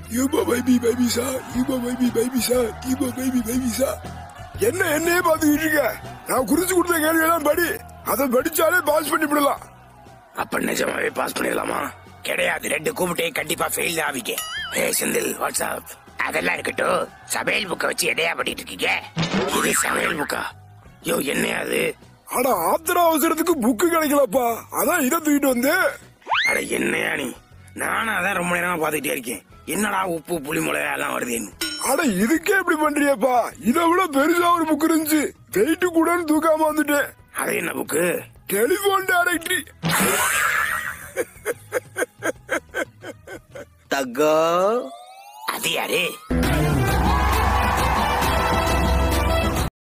யூபோ baby baby சா யூபோ baby baby சா யூபோ baby baby சா என்ன என்னையே பாத்துக்கிட்டு இருக்க நான் குறிச்சு கொடுத்த கேள்வி எல்லாம் படி அதை படிச்சாலே பாஸ் பண்ணி விடலாம் அப்ப நிஜமாவே பாஸ் பண்ணிடலாமா கிடையாது ரெண்டு கூப்பிட்டே கண்டிப்பா ஃபெயில் தான் ஆவிக்க ஏ செந்தில் வாட்ஸ்அப் அதெல்லாம் இருக்கட்டும் சமையல் புக்கை வச்சு எடையா பண்ணிட்டு இருக்கீங்க இது சமையல் புக்கா யோ என்னையா அது ஆனா ஆத்திர அவசரத்துக்கு புக்கு கிடைக்கலப்பா அதான் இதை தூக்கிட்டு வந்து அட என்னையா நீ நானும் அதான் ரொம்ப நேரமா பாத்துக்கிட்டே இருக்கேன் என்னடா உப்பு புளி மிளகா எல்லாம் வருதுன்னு அட இதுக்கே இப்படி பண்றியப்பா இதை விட பெருசா ஒரு புக் இருந்துச்சு வெயிட்டு கூடன்னு தூக்காம வந்துட்டேன் அது என்ன புக்கு டெலிபோன் டைரக்டரி தங்கோ அது யாரு